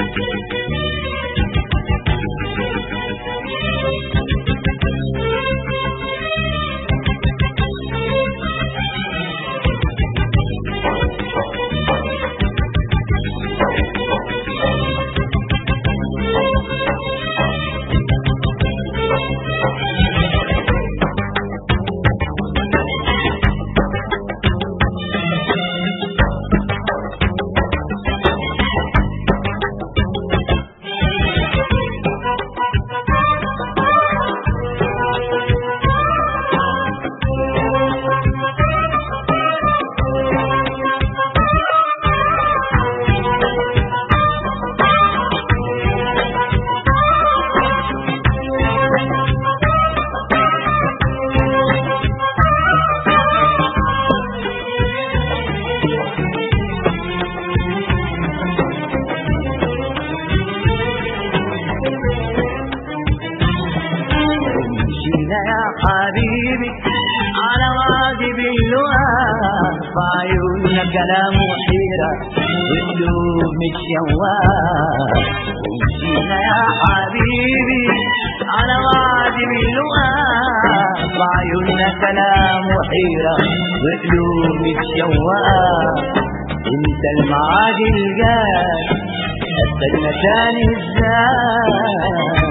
مشينا يا حبيبي على واجب اللقاء بعيوننا كلام وحيرة والقلوب متشوقة مشينا يا حبيبي على واجب اللقاء بعيوننا كلام وحيرة والقلوب متشوقة انت المعاد الجاي استنى تاني ازاي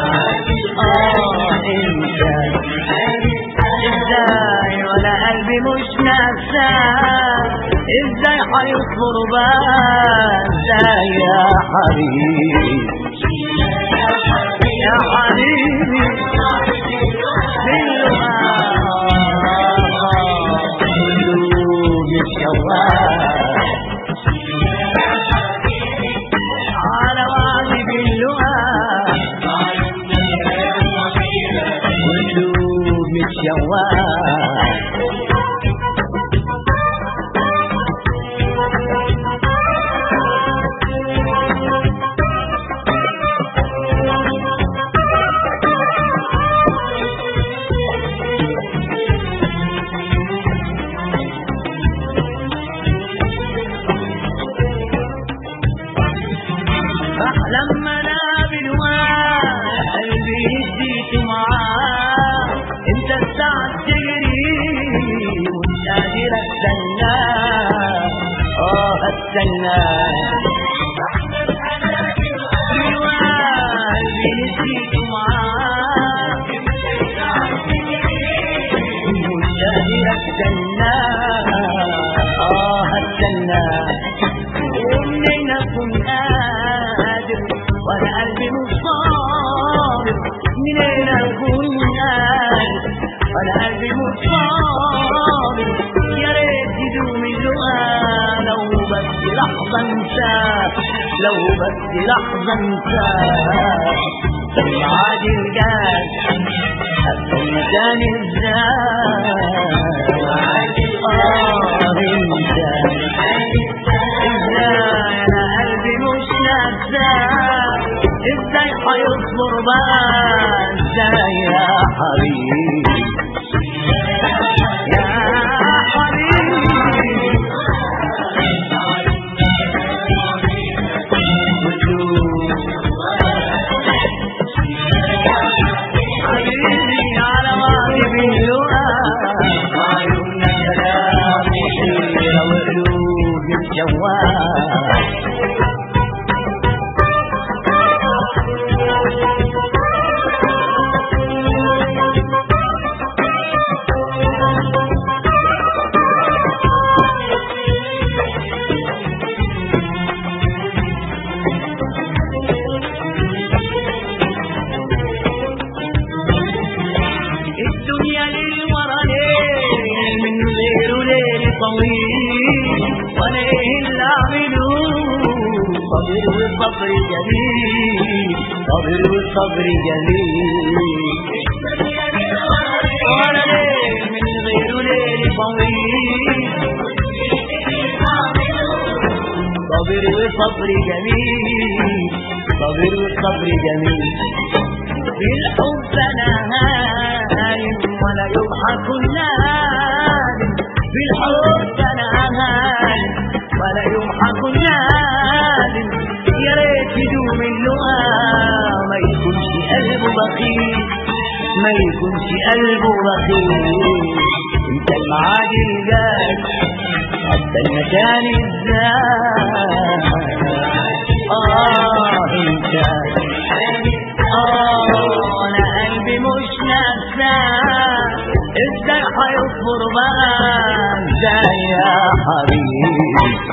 اه انت ازاي وانا قلبي مش نفسك ازاي هيصبر بس يا حبيبي يا حبيبي قلوب الشواق على وعدي باللقاء قلوب الشواق لما انا بالواد قلبي هديت معاه انت الساعة تجري ومش قادر استنى اه استنى بالواد قلبي هديت معاه مش قادر استنى اه استنى ومنين اكون قادر وانا قلبي مش صابر منين اكون قادر وانا قلبي مش صابر يا ريت يدوم اللقاء لو بس لحظة انساك لو بس لحظة انساك العادل جاي استنى تاني ازاي اه انت ازاي انا قلبي مش نفسك ازاي هيصبر بقى ازاي يا حبيبي يا حبيبي حبيبي على واجب اللقاء عيوننا كلام وحيرة وقلوب الجوال الدنيا للورا ليل من غيره ليل طويل وانا ايه اللي اعمله صبر والصبر جميل صبر والصبر جميل وانا ليل من غيره ليل طويل صبر والصبر جميل صبر والصبر جميل بالحب انا هايم ولا يضحك النادم بالحب انا هايم ولا يضحك النادم يا ريت بخيل ما يكونش قلبه بخيل انت المعادي الجاد حتى المكان الزاد اه انت اه انا قلبي مش نفسك ازاي هيصبر بقى ازاي يا حبيبي